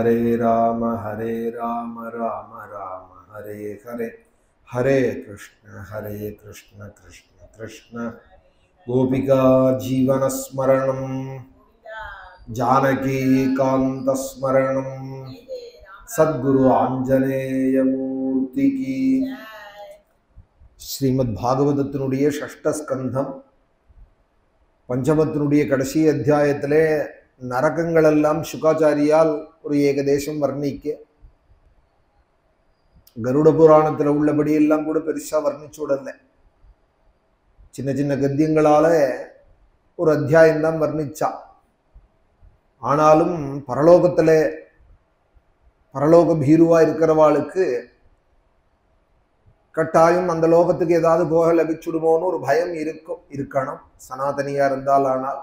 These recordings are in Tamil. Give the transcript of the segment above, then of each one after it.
हरे राम हरे राम राम राम हरे हरे हरे कृष्ण हरे कृष्ण कृष्ण कृष्ण गोपिका जीवनस्मरणं जानकीकान्तस्मरणं सद्गुरु ஆஞ்சநேயமூர்த்தி கி ஸ்ரீமத் பாகவதத்தினுடைய ஷஷ்ட ஸ்கந்தம் பஞ்சமத்தினுடைய கடைசி அத்தியாயத்திலே நரகங்கள் எல்லாம் சுகாச்சாரியால் ஒரு ஏகதேசம் வர்ணிக்க கருட புராணத்தில் உள்ளபடி எல்லாம் கூட பெருசா வர்ணிச்சு விடல சின்ன சின்ன கத்தியங்களால ஒரு அத்தியாயம்தான் வர்ணிச்சா ஆனாலும் பரலோகத்துல பரலோக பீருவா இருக்கிறவாளுக்கு கட்டாயம் அந்த லோகத்துக்கு ஏதாவது போக லபிச்சுடுமோன்னு ஒரு பயம் இருக்கும் இருக்கணும் சனாதனியா இருந்தால் ஆனால்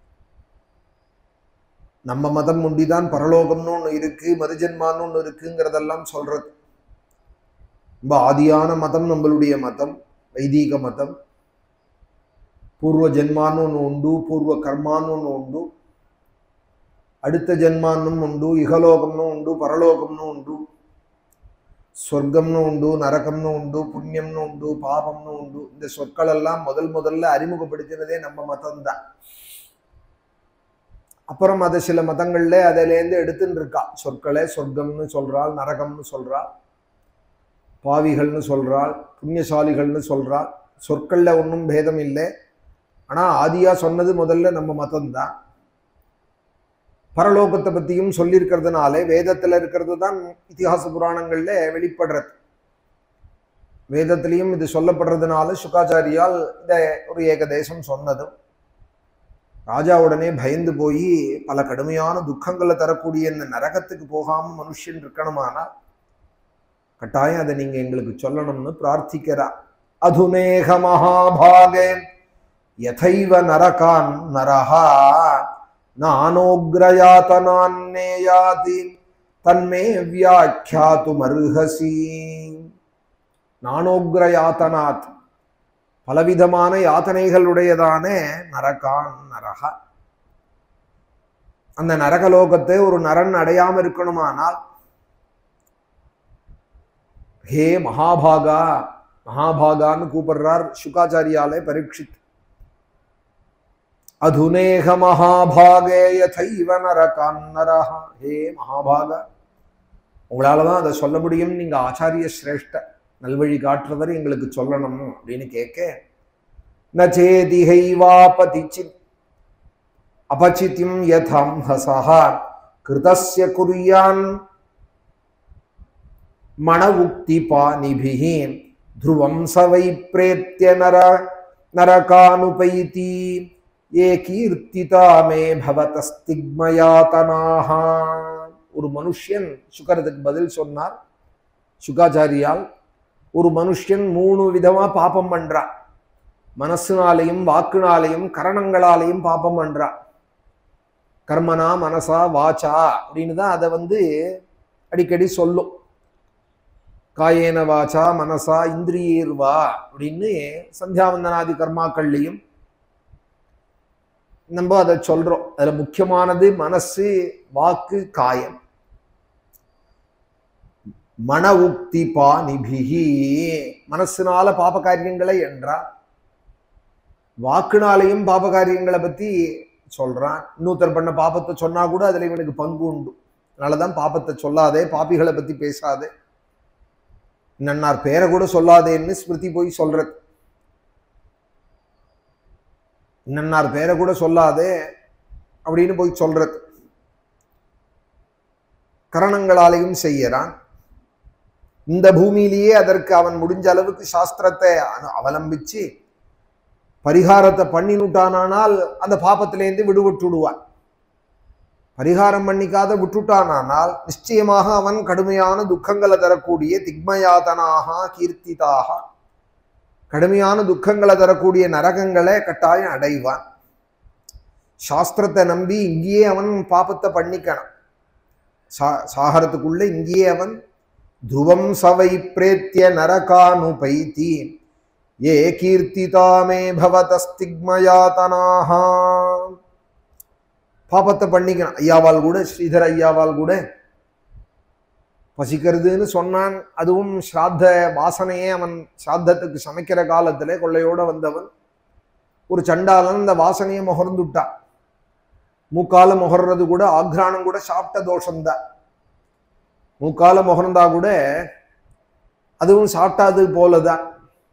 நம்ம மதம் முண்டிதான் பரலோகம்னு ஒன்று இருக்கு மறுஜன்மான்னு ஒன்று இருக்குங்கிறதெல்லாம் சொல்றது ரொம்ப ஆதியான மதம் நம்மளுடைய மதம் வைதீக மதம் பூர்வ ஜென்மான்னு ஒன்று உண்டு பூர்வ கர்மான்னு ஒன்று உண்டு அடுத்த ஜென்மான்னும் உண்டு இகலோகம்னு உண்டு பரலோகம்னு உண்டு சொர்க்கம்னு உண்டு நரகம்னு உண்டு புண்ணியம்னு உண்டு பாபம்னு உண்டு இந்த சொற்கள் எல்லாம் முதல் முதல்ல அறிமுகப்படுத்தினதே நம்ம மதம்தான் அப்புறம் அதை சில மதங்கள்ல அதிலேருந்து எடுத்துன்னு இருக்கா சொற்களை சொர்க்கம்னு சொல்றாள் நரகம்னு சொல்றாள் பாவிகள்னு சொல்றாள் புண்ணியசாலிகள்னு சொல்றாள் சொற்கள்ல ஒன்றும் பேதம் இல்லை ஆனா ஆதியா சொன்னது முதல்ல நம்ம மதம்தான் பரலோகத்தை பத்தியும் சொல்லியிருக்கிறதுனாலே வேதத்துல இருக்கிறது தான் இத்திஹாச புராணங்கள்ல வெளிப்படுறது வேதத்திலையும் இது சொல்லப்படுறதுனால சுகாச்சாரியால் இந்த ஒரு ஏகதேசம் சொன்னதும் ராஜா உடனே பயந்து போய் பல கடுமையான துக்கங்களை தரக்கூடிய இந்த நரகத்துக்கு போகாம மனுஷன் இருக்கணுமானா கட்டாயம் அதை நீங்க எங்களுக்கு சொல்லணும்னு பிரார்த்திக்கிறா அதுநேக மகாபாகே யதைவ நரகான் நரஹா நானோக்ரயாத்தனான்னேயாதி தன்மே வியாக்கியாத்துமர்ஹசி நானோக்ரயாத்தனாத் பலவிதமான யாத்தனைகளுடையதான நரகான் நரக அந்த நரகலோகத்தை ஒரு நரன் அடையாம இருக்கணுமானால் ஹே மகாபாகா மகாபாகான்னு கூப்பிடுறார் சுகாச்சாரியாலே பரீட்சித் அதுநேக மகாபாகே யதைவ நரகான் நரஹா ஹே மகாபாகா உங்களால தான் அதை சொல்ல முடியும் நீங்க ஆச்சாரிய சிரேஷ்ட நல்வழி காட்டுறவர் எங்களுக்கு சொல்லணும் அப்படின்னு கேட்க நச்சேதிஹைவாபதிச்சி அபச்சித்தியம் யதம் ஹசா கிருதஸ்ய குறியான் மண உக்தி பாணிபிஹி த்ருவம் சவை பிரேத்திய நர நரகானுபைதி ஏ கீர்த்திதா மே பவதஸ்திக்மயாதனாக ஒரு மனுஷன் சுகரத்துக்கு பதில் சொன்னார் சுகாச்சாரியால் ஒரு மனுஷன் மூணு விதமா பாப்பம் பண்றான் மனசுனாலையும் வாக்குனாலையும் கரணங்களாலையும் பாப்பம் பண்றான் கர்மனா மனசா வாச்சா அப்படின்னு தான் அதை வந்து அடிக்கடி சொல்லும் காயேன வாச்சா மனசா இந்திரியர்வா அப்படின்னு சந்தியாவந்தனாதி கர்மாக்கள்லையும் நம்ம அதை சொல்றோம் அதுல முக்கியமானது மனசு வாக்கு காயம் மன உக்தி பாணிபிகி மனசுனால பாப காரியங்களை என்றான் வாக்குனாலையும் பாப காரியங்களை பத்தி சொல்றான் இன்னொருத்தர் பண்ண பாபத்தை சொன்னா கூட அதுல இவனுக்கு பங்கு உண்டு அதனாலதான் பாபத்தை சொல்லாதே பாப்பிகளை பத்தி பேசாதே நன்னார் பேரை கூட சொல்லாதேன்னு ஸ்மிருதி போய் சொல்றது நன்னார் பேரை கூட சொல்லாதே அப்படின்னு போய் சொல்றது கரணங்களாலையும் செய்யறான் இந்த பூமியிலேயே அதற்கு அவன் முடிஞ்ச அளவுக்கு சாஸ்திரத்தை அவலம்பிச்சு பரிகாரத்தை பண்ணினுட்டானால் அந்த பாப்பத்திலேருந்து விடுபட்டுடுவான் பரிகாரம் பண்ணிக்காத விட்டுட்டானால் நிச்சயமாக அவன் கடுமையான துக்கங்களை தரக்கூடிய திக்மயாதனாக கீர்த்திதாக கடுமையான துக்கங்களை தரக்கூடிய நரகங்களை கட்டாயம் அடைவான் சாஸ்திரத்தை நம்பி இங்கேயே அவன் பாப்பத்தை பண்ணிக்கணும் சா சாகரத்துக்குள்ள இங்கேயே அவன் துருவம் சவை பிரேத்திய நரகானுபைத்தி ஏ கீர்த்திதாமே பவதஸ்திக்மயாதனாக பாபத்தை பண்ணிக்கணும் ஐயாவால் கூட ஸ்ரீதர் ஐயாவால் கூட பசிக்கிறதுன்னு சொன்னான் அதுவும் ஸ்ராத்த வாசனையே அவன் ஸ்ராத்தத்துக்கு சமைக்கிற காலத்துல கொள்ளையோட வந்தவன் ஒரு சண்டாளன் அந்த வாசனையை முகர்ந்துட்டான் மூக்கால முகர்றது கூட ஆக்ரானம் கூட சாப்பிட்ட தோஷம்தான் மூக்கால முகர்ந்தா கூட அதுவும் சாப்பிட்டாது போலதான்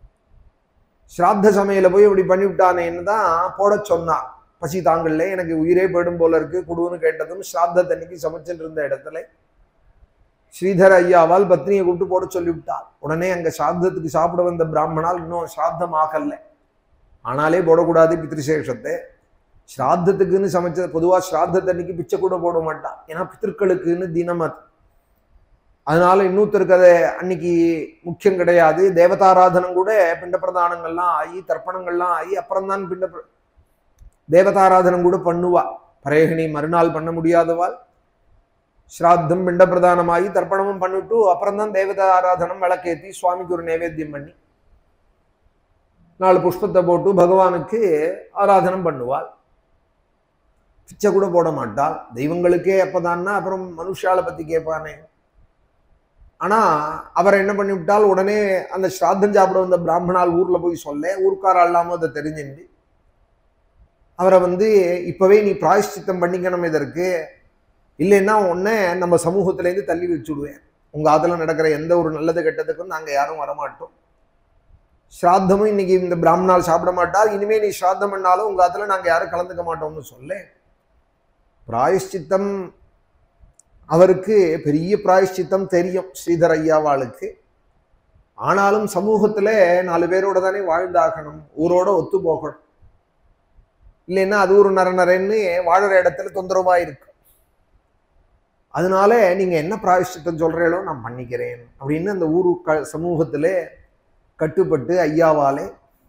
ஸ்ராத்த சமையல போய் இப்படி பண்ணிவிட்டானேன்னு தான் போட சொன்னான் பசி தாங்கல்ல எனக்கு உயிரே போயிடும் போல இருக்கு குடுன்னு கேட்டதும் ஸ்ராத்தன்னைக்கு சமைச்சுட்டு இருந்த இடத்துல ஸ்ரீதர ஐயாவால் பத்னியை கூப்பிட்டு போட சொல்லிவிட்டார் உடனே அங்க சாத்தத்துக்கு சாப்பிட வந்த பிராமணால் இன்னும் சாத்தம் ஆகல ஆனாலே போடக்கூடாது பித்ருசேஷத்தை ஸ்ராத்தத்துக்குன்னு சமைச்ச பொதுவாக ஸ்ராத்தத்தன்னைக்கு பிச்சை கூட போட மாட்டான் ஏன்னா பித்திருக்களுக்குன்னு தினம் அது அதனால இன்னொருத்தருக்கு அதை அன்னைக்கு முக்கியம் கிடையாது தேவதாராதனம் கூட பிண்ட பிரதானங்கள்லாம் ஆகி தர்ப்பணங்கள்லாம் ஆகி அப்புறம்தான் பிண்ட பிர- தேவதாராதனம் கூட பண்ணுவா பரேகிணி மறுநாள் பண்ண முடியாதவாள் ஸ்ராத்தம் பிண்ட பிரதானமாகி தர்ப்பணமும் பண்ணிட்டு அப்புறம்தான் தேவதா ஆராதனம் விளக்கேத்தி சுவாமிக்கு ஒரு நைவேத்தியம் பண்ணி நாலு புஷ்பத்தை போட்டு பகவானுக்கு ஆராதனம் பண்ணுவாள் பிச்சை கூட போட மாட்டாள் தெய்வங்களுக்கே எப்பதான்னா அப்புறம் மனுஷால பத்தி கேட்பானே ஆனா அவர் என்ன பண்ணி விட்டால் உடனே அந்த ஸ்ராத்தம் சாப்பிட வந்த பிராமணால் ஊர்ல போய் சொல்ல ஊர்க்காரா இல்லாம அதை தெரிஞ்சுண்டு அவரை வந்து இப்பவே நீ பிராயஷ்சித்தம் பண்ணிக்கணும் இதற்கு இல்லைன்னா உன்னை நம்ம சமூகத்திலேருந்து தள்ளி வச்சுடுவேன் உங்க ஆத்துல நடக்கிற எந்த ஒரு நல்லது கெட்டதுக்கும் நாங்க யாரும் வரமாட்டோம் ஸ்ராத்தமும் இன்னைக்கு இந்த பிராமணால் சாப்பிட மாட்டால் இனிமே நீ ஸ்ராத்தம் பண்ணாலும் உங்க ஆத்துல நாங்க யாரும் கலந்துக்க மாட்டோம்னு சொல்ல பிராயஷ்சித்தம் அவருக்கு பெரிய பிராயஷ்சித்தம் தெரியும் ஸ்ரீதர் ஐயாவாளுக்கு ஆனாலும் சமூகத்துல நாலு பேரோட தானே வாழ்ந்தாகணும் ஊரோட ஒத்து போகணும் இல்லைன்னா அது ஒரு நர நரன்னு வாழற இடத்துல தொந்தரவா இருக்கு அதனால நீங்க என்ன பிராயஷ்சித்தம் சொல்றீங்களோ நான் பண்ணிக்கிறேன் அப்படின்னு அந்த ஊரு க சமூகத்துல கட்டுப்பட்டு ஐயாவாலே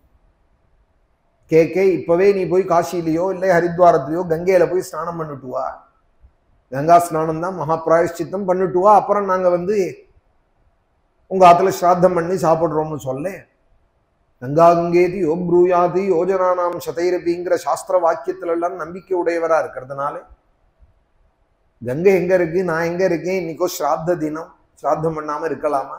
கேட்க இப்பவே நீ போய் காசியிலையோ இல்லை ஹரித்வாரத்திலையோ கங்கையில போய் ஸ்நானம் பண்ணிட்டு வா கங்கா ஸ்நானம் தான் மகா பிராயஷ்சித்தம் பண்ணிட்டு வா அப்புறம் நாங்க வந்து உங்க ஆத்துல ஸ்ராத்தம் பண்ணி சாப்பிடுறோம்னு சொல்ல கங்காங்கேதி யோப்ரூயாதி யோஜனானாம் சதைரபிங்கிற சாஸ்திர வாக்கியத்துல எல்லாம் நம்பிக்கை உடையவரா இருக்கிறதுனால கங்கை எங்க இருக்கு நான் எங்க இருக்கேன் இன்னைக்கோ ஸ்ராத்த தினம் ஸ்ராத்தம் பண்ணாம இருக்கலாமா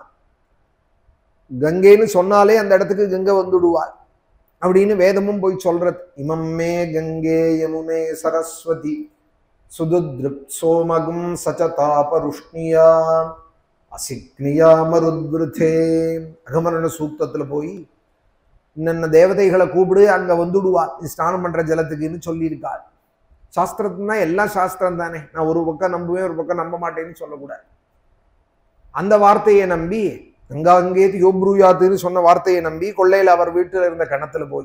கங்கைன்னு சொன்னாலே அந்த இடத்துக்கு கங்கை வந்துடுவாள் அப்படின்னு வேதமும் போய் சொல்றது இமம்மே கங்கே யமுனே சரஸ்வதி சுதுத்ருப் சோமகும் சச்சதாபருஷ்ணியா அசிக்னியா மருத்ருதே அகமரண சூக்தத்துல போய் இன்னென்ன தேவதைகளை கூப்பிடு அங்க வந்துடுவா நீ ஸ்நானம் பண்ற ஜலத்துக்குன்னு சொல்லியிருக்காள் சாஸ்திரத்துனா எல்லாம் சாஸ்திரம் தானே நான் ஒரு பக்கம் நம்புவேன் ஒரு பக்கம் நம்ப மாட்டேன்னு சொல்லக்கூடாது அந்த வார்த்தையை நம்பி கங்கா அங்கேத்து யோப்ரூயாத்துன்னு சொன்ன வார்த்தையை நம்பி கொள்ளையில அவர் வீட்டுல இருந்த கணத்துல போய்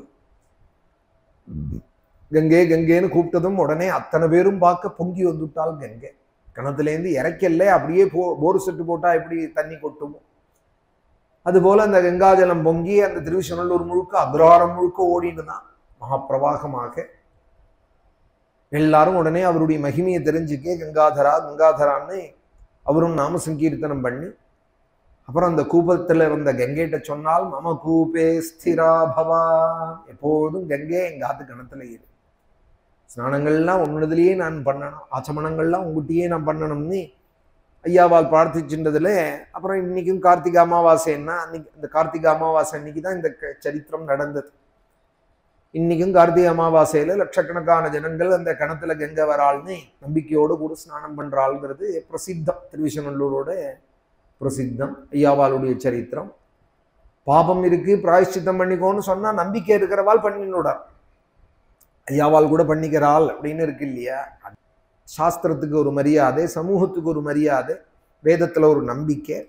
கங்கே கங்கேன்னு கூப்பிட்டதும் உடனே அத்தனை பேரும் பார்க்க பொங்கி வந்துட்டாள் கங்கை கிணத்துலேருந்து இறக்கல அப்படியே போ போர் செட்டு போட்டா எப்படி தண்ணி கொட்டுமோ அதுபோல அந்த கங்காஜலம் பொங்கி அந்த திருவிசநல்லூர் முழுக்க அக்ரஹாரம் முழுக்க ஓடின்னு தான் மகாப்பிரவாகமாக எல்லாரும் உடனே அவருடைய மகிமையை தெரிஞ்சுக்க கங்காதரா கங்காதரான்னு அவரும் நாம சங்கீர்த்தனம் பண்ணி அப்புறம் அந்த கூபத்துல இருந்த கங்கைட்ட சொன்னால் மம கூபே ஸ்திரா பவா எப்போதும் கங்கை எங்க ஆத்து கணத்துல இரு ஸ்நானங்கள்லாம் உன்னதுலயே நான் பண்ணணும் ஆச்சமனங்கள்லாம் உங்ககிட்டயே நான் பண்ணணும்னு ஐயாவால் பிரார்த்திச்சுன்றதுல அப்புறம் இன்னைக்கும் கார்த்திகை அமாவாசைன்னா அன்னைக்கு இந்த கார்த்திகை அமாவாசை அன்னைக்கு தான் இந்த க- சரித்திரம் நடந்தது இன்னைக்கும் கார்த்திகை அமாவாசையில லட்சக்கணக்கான ஜனங்கள் அந்த கணத்துல கங்கை வராள்னு நம்பிக்கையோடு கூட ஸ்நானம் பண்றாள்ங்கிறது பிரசித்தம் திருவிசநல்லூரோட பிரசித்தம் ஐயாவாளுடைய சரித்திரம் பாபம் இருக்கு பிராயஷ்சித்தம் பண்ணிக்கோன்னு சொன்னா நம்பிக்கை இருக்கிறவாள் பண்ணினுடார் ஐயாவால் கூட பண்ணிக்கிறாள் அப்படின்னு இருக்கு இல்லையா சாஸ்திரத்துக்கு ஒரு மரியாதை சமூகத்துக்கு ஒரு மரியாதை வேதத்துல ஒரு நம்பிக்கை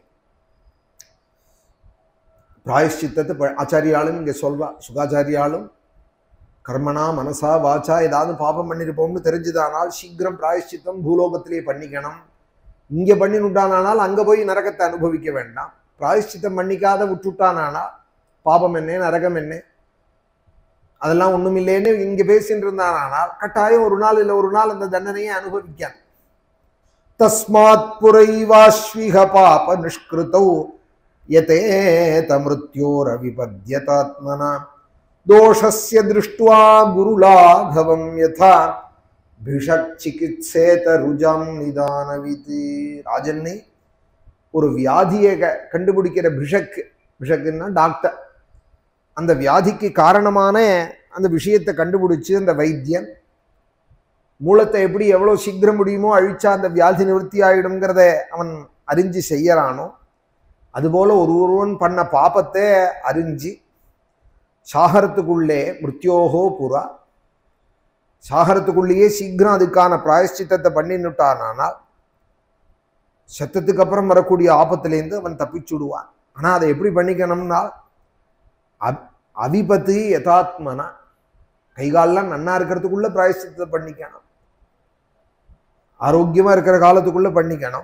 பிராயஷ்சித்தத்தை ப- ஆச்சாரியாலும் இங்க சொல்றா சுகாச்சாரியாலும் கர்மனா மனசா வாச்சா ஏதாவது பாபம் பண்ணிருப்போம்னு தெரிஞ்சுதானால் சீக்கிரம் பிராயஷ்சித்தம் பூலோகத்திலே பண்ணிக்கணும் இங்க பண்ணினுட்டானால் அங்க போய் நரகத்தை அனுபவிக்க வேண்டாம் பிராயஷ்சித்தம் பண்ணிக்காத விட்டுட்டானானா பாபம் என்ன நரகம் என்ன அதெல்லாம் ஒண்ணுமில்லைன்னு இங்க பேசிட்டு இருந்தானால் கட்டாயம் ஒரு நாள் இல்ல ஒரு நாள் அந்த தண்டனையை அனுபவிக்க தஸ்மாத் புரைவாஸ்விக பாப நிஷ்கிருதௌ யதேத மிருத்யோரவிபத்யதாத்மனா தோஷஸ்ய திருஷ்டுவா குருலாഘவம் யதா பிஷக் சிகித்சேத ருஜாம் நிதானவிதி ராஜன்னே ஒரு வியாதியை க கண்டுபிடிக்கிற பிஷக்கு பிஷக்குன்னா டாக்டர் அந்த வியாதிக்கு காரணமான அந்த விஷயத்தை கண்டுபிடிச்சு அந்த வைத்தியன் மூலத்தை எப்படி எவ்வளோ சீக்கிரம் முடியுமோ அழிச்சா அந்த வியாதி நிவர்த்தி ஆயிடுங்கிறத அவன் அறிஞ்சு செய்யறானோ அதுபோல ஒரு ஒருவன் பண்ண பாபத்தை அறிஞ்சு சாகரத்துக்குள்ளே மிருத்யோகோ புறா சாகரத்துக்குள்ளேயே சீக்கிரம் அதுக்கான பிராயஷ்சித்தத்தை பண்ணினுட்டானால் சத்தத்துக்கு அப்புறம் வரக்கூடிய ஆபத்துலேருந்து அவன் தப்பிச்சுடுவான் ஆனால் அதை எப்படி பண்ணிக்கணும்னா அப் அவிபத்து யதாத்மனா கைகாலெலாம் நன்னா இருக்கிறதுக்குள்ள பிராயஷ்சித்தத்தை பண்ணிக்கணும் ஆரோக்கியமா இருக்கிற காலத்துக்குள்ள பண்ணிக்கணும்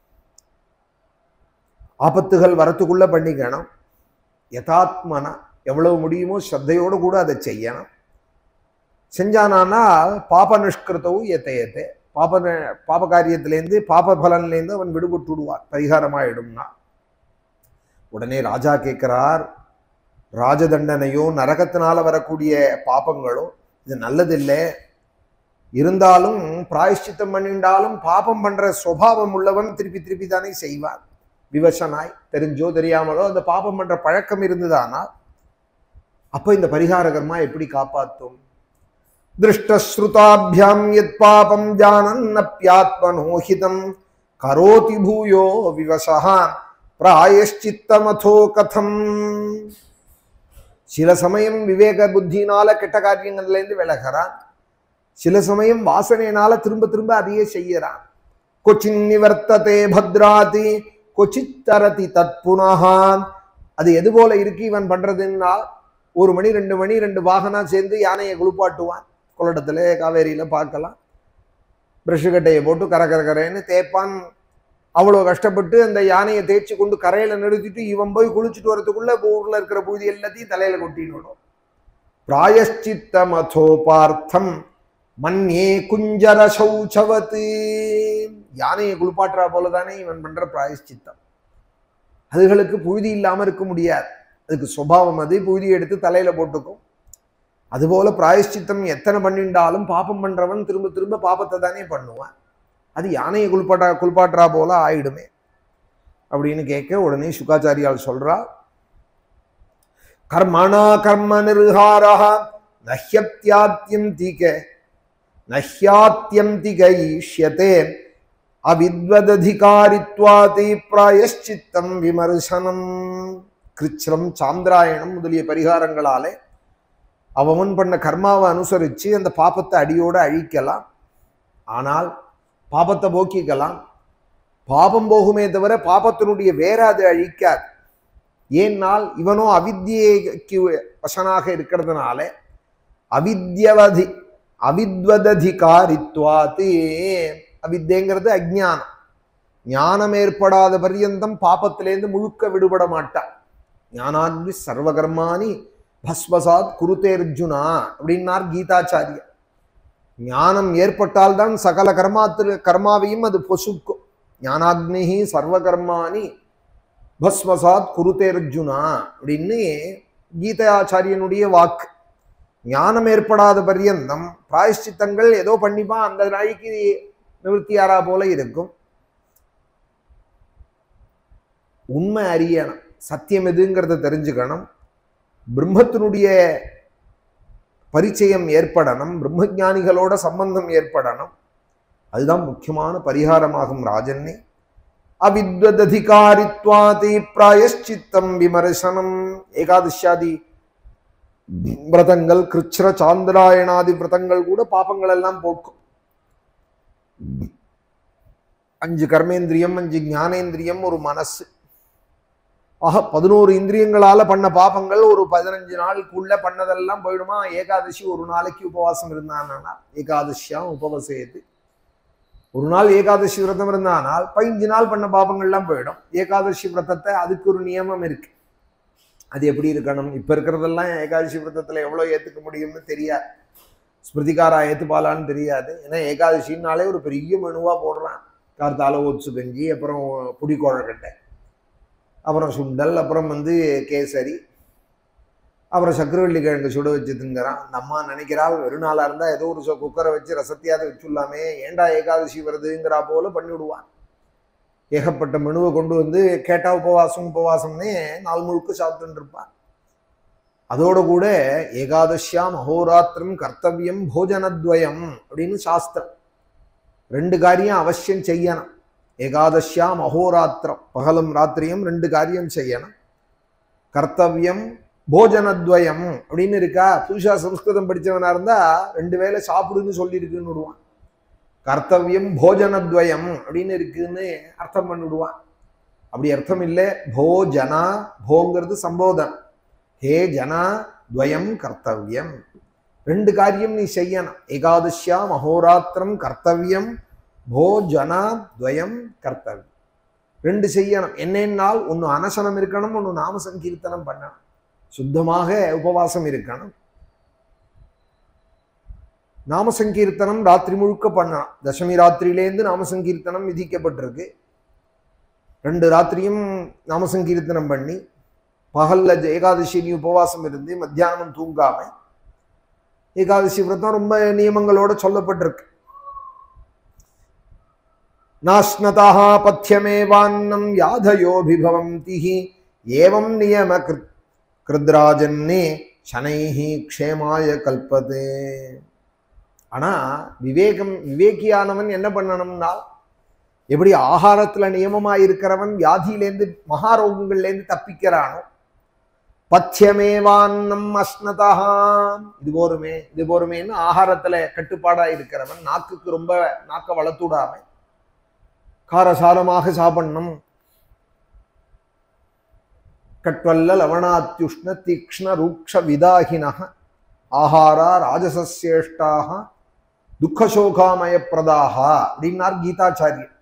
ஆபத்துகள் வரத்துக்குள்ள பண்ணிக்கணும் யதாத்மனா எவ்வளவு முடியுமோ ஸ்ரத்தையோடு கூட அதை செய்யணும் செஞ்சானானா பாப நிஷ்கிருத்தவும் எத்தையத்தை பாப ந- பாப காரியத்திலேருந்து பாப பலன்லேருந்து அவன் விடுபட்டு விடுவான் பரிகாரமாயிடும்னா உடனே ராஜா கேட்கிறார் ராஜதண்டனையோ நரகத்தினால வரக்கூடிய பாபங்களோ இது நல்லதில்லை இருந்தாலும் பிராயஷ்சித்தம் பண்ணிண்டாலும் பாபம் பண்ற சுபாவம் உள்ளவன் திருப்பி திருப்பி தானே செய்வான் விவசனாய் தெரிஞ்சோ தெரியாமலோ அந்த பாபம் பண்ற பழக்கம் இருந்ததானா அப்ப இந்த பரிகார கர்மா எப்படி காப்பாத்தும் திருஷ்டஸ்ருதாபியாம் யத் பாபம் ஜானன்னப்யாத்மனோஹிதம் கரோதி பூயோ விவசா பிராயஷ்சித்தமதோ கதம் சில சமயம் விவேக புத்தினால கெட்ட காரியங்கள்லேருந்து விலகிறான் சில சமயம் வாசனையினால திரும்ப திரும்ப அதையே செய்யறான் கொச்சின் நிவர்த்ததே பத்ராதி கொச்சித் தரதி தத்புனஹா அது எது போல இருக்கு இவன் பண்றதுன்னா ஒரு மணி ரெண்டு மணி ரெண்டு வாகனா சேர்ந்து யானையை குளிப்பாட்டுவான் கொள்ளடத்துல காவேரியில பார்க்கலாம் பிரஷ் கட்டையை போட்டு கர கர கரைன்னு தேய்ப்பான் அவ்வளோ கஷ்டப்பட்டு அந்த யானையை தேய்ச்சி கொண்டு கரையில நிறுத்திட்டு இவன் போய் குளிச்சுட்டு வரதுக்குள்ள ஊர்ல இருக்கிற புழுதி எல்லாத்தையும் தலையில கொட்டிடணும் பிராயஷ்சித்த மதோபார்த்தம் மன்யே குஞ்சர சௌச்சவத்து யானையை குளிப்பாட்டுறா போலதானே இவன் பண்ற பிராயஷ்சித்தம் அதுகளுக்கு புழுதி இல்லாம இருக்க முடியாது அதுக்கு சுபாவம் அது புழுதி எடுத்து தலையில போட்டுக்கும் அதுபோல பிராயஷ்சித்தம் எத்தனை பண்ணிண்டாலும் பாப்பம் பண்றவன் திரும்ப திரும்ப பாப்பத்தை தானே பண்ணுவான் அது யானையை குளிப்பாட்டா குளிப்பாட்டுறா போல ஆயிடுமே அப்படின்னு கேட்க உடனே சுகாச்சாரியால் சொல்றா கர்மணா கர்ம நிர்ஹாரா நஹ்யத்யாத்யந்திக நஹ்யாத்யந்திக ஈஷ்யதே அவித்வததிகாரித்வாதி பிராயஷ்சித்தம் விமர்சனம் கிருச்சிரம் சாந்திராயணம் முதலிய பரிகாரங்களாலே அவன் பண்ண கர்மாவை அனுசரித்து அந்த பாப்பத்தை அடியோடு அழிக்கலாம் ஆனால் பாபத்தை போக்கிக்கலாம் பாபம் போகுமே தவிர பாபத்தினுடைய வேற அது அழிக்காது ஏன்னால் இவனோ அவித்யைக்கு வசனாக இருக்கிறதுனால அவித்யவதி அவித்வததிகாரித்வாத்து அவித்யங்கிறது அஜ்ஞானம் ஞானம் ஏற்படாத பர்யந்தம் பாபத்திலேருந்து முழுக்க விடுபட மாட்டான் ஞானாத்வி சர்வகர்மானி பஸ்வசாத் குருதே அர்ஜுனா அப்படின்னார் கீதாச்சாரியர் ஞானம் ஏற்பட்டால்தான் சகல கர்மாத்திரு கர்மாவையும் அது பொசுக்கும் ஞானாக்னிஹி சர்வகர்மானி பஸ்வசாத் குருதே அர்ஜுனா அப்படின்னு கீதாச்சாரியனுடைய வாக்கு ஞானம் ஏற்படாத பர்யந்தம் பிராயஷ்சித்தங்கள் ஏதோ பண்ணிப்பான் அந்த நாளைக்கு நிவர்த்தியாரா போல இருக்கும் உண்மை அறியணும் சத்தியம் எதுங்கிறத தெரிஞ்சுக்கணும் பிரம்மத்தினுடைய பரிச்சயம் ஏற்படணும் பிரம்மஞானிகளோட சம்பந்தம் ஏற்படணும் அதுதான் முக்கியமான பரிகாரமாகும் ராஜன்னே அவித்வததிகாரித்வாதி பிராயஷ்சித்தம் விமர்சனம் ஏகாதசியாதி விரதங்கள் கிருச்சிர சாந்திராயணாதி விரதங்கள் கூட பாப்பங்கள் எல்லாம் போக்கும் அஞ்சு கர்மேந்திரியம் அஞ்சு ஞானேந்திரியம் ஒரு மனசு ஆக பதினோரு இந்திரியங்களால பண்ண பாப்பங்கள் ஒரு பதினஞ்சு நாளுக்குள்ள பண்ணதெல்லாம் போயிடுமா ஏகாதசி ஒரு நாளைக்கு உபவாசம் இருந்தானா ஏகாதசியா உபவசேது ஒரு நாள் ஏகாதசி விரதம் இருந்தானால் பதினஞ்சு நாள் பண்ண பாப்பங்கள்லாம் போயிடும் ஏகாதசி விரதத்தை அதுக்கு ஒரு நியமம் இருக்கு அது எப்படி இருக்கணும் இப்ப இருக்கிறதெல்லாம் ஏகாதசி விரதத்துல எவ்வளவு ஏத்துக்க முடியும்னு தெரியாது ஸ்மிருதிகாரா ஏத்துப்பாலான்னு தெரியாது ஏன்னா ஏகாதசின்னாலே ஒரு பெரிய மெனுவா போடுறான் கார்த்தால ஓட்ஸு கஞ்சி அப்புறம் புடிக்கோழக்கட்டை அப்புறம் சுண்டல் அப்புறம் வந்து கேசரி அப்புறம் சக்கரவள்ளி கிழங்கு சுட வச்சு திங்கிறான் அந்த அம்மா நினைக்கிறா வெறும் நாளாக இருந்தால் ஏதோ ஒரு குக்கரை வச்சு ரசத்தையாவது வச்சுடலாமே ஏன்டா ஏகாதசி வருதுங்கிறா போல பண்ணி விடுவான் ஏகப்பட்ட மெனுவை கொண்டு வந்து கேட்டா உபவாசம் உபவாசம்னே நாள் முழுக்க சாப்பிட்டுட்டு இருப்பான் அதோட கூட ஏகாதசியாம் அகோராத்திரம் கர்த்தவியம் போஜனத்வயம் அப்படின்னு சாஸ்திரம் ரெண்டு காரியம் அவசியம் செய்யணும் ஏகாதசியாம் அகோராத்திரம் பகலும் ராத்திரியும் ரெண்டு காரியம் செய்யணும் கர்த்தவியம் போஜனத்வயம் அப்படின்னு இருக்கா புதுசா சம்ஸ்கிருதம் படிச்சவனா இருந்தா ரெண்டு வேளை சாப்பிடுன்னு சொல்லியிருக்குன்னு விடுவான் கர்த்தவியம் போஜனத்வயம் அப்படின்னு இருக்குன்னு அர்த்தம் பண்ணிவிடுவான் அப்படி அர்த்தம் இல்லை போஜனா போங்கிறது சம்போதனம் ஹே ஜனா துவயம் கர்த்தவியம் ரெண்டு காரியம் நீ செய்யணும் ஏகாதசியாம் அகோராத்திரம் கர்த்தவியம் போஜனா துவயம் கர்த்தவியம் ரெண்டு செய்யணும் என்னென்னால் ஒன்று அனசனம் இருக்கணும் ஒன்று நாம சங்கீர்த்தனம் பண்ணணும் சுத்தமாக உபவாசம் இருக்கணும் நாம சங்கீர்த்தனம் ராத்திரி முழுக்க பண்ணலாம் தசமி ராத்திரியிலேருந்து நாம சங்கீர்த்தனம் விதிக்கப்பட்டிருக்கு ரெண்டு ராத்திரியும் நாம சங்கீர்த்தனம் பண்ணி பகல்ல ஏகாதசி நீ உபவாசம் இருந்து மத்தியானம் தூங்காம ஏகாதசி விரதம் ரொம்ப நியமங்களோட சொல்லப்பட்டிருக்கு நாஸ்னதா பத்தியமேவான்னம் யாதயோபிபவந்தி ஏவம் நியம கிருத் கிருத்ராஜன்னே சனைஹி க்ஷேமாய கல்பதே ஆனா விவேகம் விவேகியானவன் என்ன பண்ணணும்னா எப்படி ஆகாரத்துல நியமமா இருக்கிறவன் வியாதியிலேருந்து மகாரோகங்கள்லேருந்து தப்பிக்கிறானோ பத்தியமேவான்னம் அஸ்னதா இது போருமே இது போருமேன்னு ஆகாரத்துல கட்டுப்பாடா இருக்கிறவன் நாக்குக்கு ரொம்ப நாக்க வளர்த்துடாம காரசாரமாக சாப்பிடணும் கட்வல்ல லவணாத்யுஷ்ண தீக்ஷ்ண ரூக்ஷ விதாகினக ஆஹாரா ராஜசசியேஷ்டாக துக்கசோகாமய பிரதாக அப்படின்னார் கீதாச்சாரியர்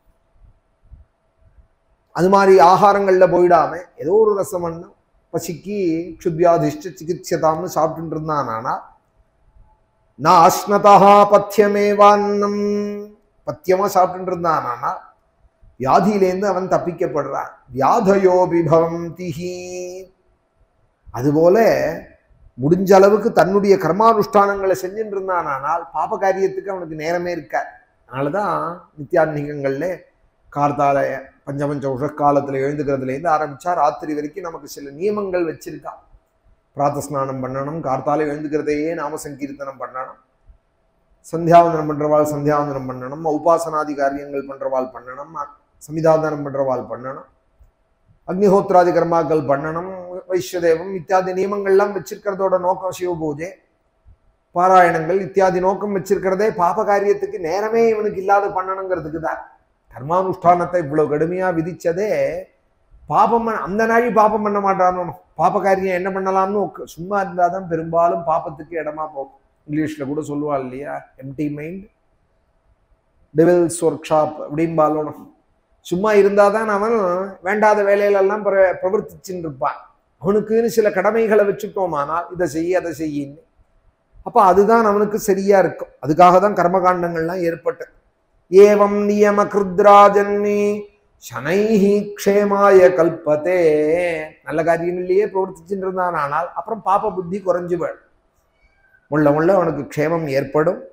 அது மாதிரி ஆகாரங்கள்ல போயிடாம ஏதோ ஒரு ரசமண்ணு பசிக்கு க்ஷுத்வியாதிஷ்ட சிகிச்சதாம்னு சாப்பிட்டு இருந்தான் ஆனா நான் அஸ்னதா பத்தியமேவான்னம் பத்தியமா சாப்பிட்டு இருந்தான் ஆனா வியாதியிலேருந்து அவன் தப்பிக்கப்படுறான் வியாதயோபி பவந்திஹி அதுபோல முடிஞ்ச அளவுக்கு தன்னுடைய கர்மானுஷ்டானங்களை செஞ்சுட்டு இருந்தான் ஆனால் பாப காரியத்துக்கு அவனுக்கு நேரமே இருக்காது அதனாலதான் நித்தியான்மிகங்கள்ல கார்த்தால பஞ்சபஞ்ச உஷக்காலத்துல எழுந்துக்கிறதுலேருந்து ஆரம்பிச்சா ராத்திரி வரைக்கும் நமக்கு சில நியமங்கள் வச்சிருக்கா பிராத்த ஸ்நானம் பண்ணணும் கார்த்தால எழுந்துக்கிறதையே நாம சங்கீர்த்தனம் பண்ணணும் சந்தியாவந்தனம் பண்றவாள் சந்தியாவந்தனம் பண்ணணும் உபாசனாதி காரியங்கள் பண்றவாள் பண்ணணும் சமிதாதனம் பண்றவாள் பண்ணணும் அக்னிஹோத்ராதி கர்மாக்கள் பண்ணணும் வைஸ்வதேவம் இத்தியாதி நியமங்கள்லாம் வச்சிருக்கிறதோட நோக்கம் சிவ பூஜை பாராயணங்கள் இத்தியாதி நோக்கம் வச்சிருக்கிறதே பாப காரியத்துக்கு நேரமே இவனுக்கு இல்லாத பண்ணணுங்கிறதுக்கு தான் கர்மானுஷ்டானத்தை இவ்வளவு கடுமையா விதிச்சதே பாபம் பண்ண- அந்த நாழி பாபம் பண்ண மாட்டானோ பாப காரியம் என்ன பண்ணலாம்னு உக்க- சும்மா இருந்தாதான் பெரும்பாலும் பாபத்துக்கு இடமா போகும் இங்கிலீஷ்ல கூட சொல்லுவா இல்லையா empty mind devil's workshop அப்படிம்பாலும் சும்மா இருந்தாதான் அவன் வேண்டாத வேலையிலெல்லாம் பிர பிரவர்த்திச்சுன்னு இருப்பான் அவனுக்குன்னு சில கடமைகளை வச்சுட்டோமானால் இதை செய்ய அதை செய்யின்னு அப்ப அதுதான் அவனுக்கு சரியா இருக்கும் அதுக்காக தான் கர்மகாண்டங்கள்லாம் ஏற்பட்டு ஏவம் நியம கிருத்ராஜன்னி சனைஹி க்ஷேமாய கல்பத்தே நல்ல காரியங்கள்லயே பிரவர்த்திச்சுட்டு இருந்தான் ஆனால் அப்புறம் பாப்ப புத்தி குறைஞ்சு போயிடும் முள்ள முள்ள அவனுக்கு க்ஷேமம் ஏற்படும்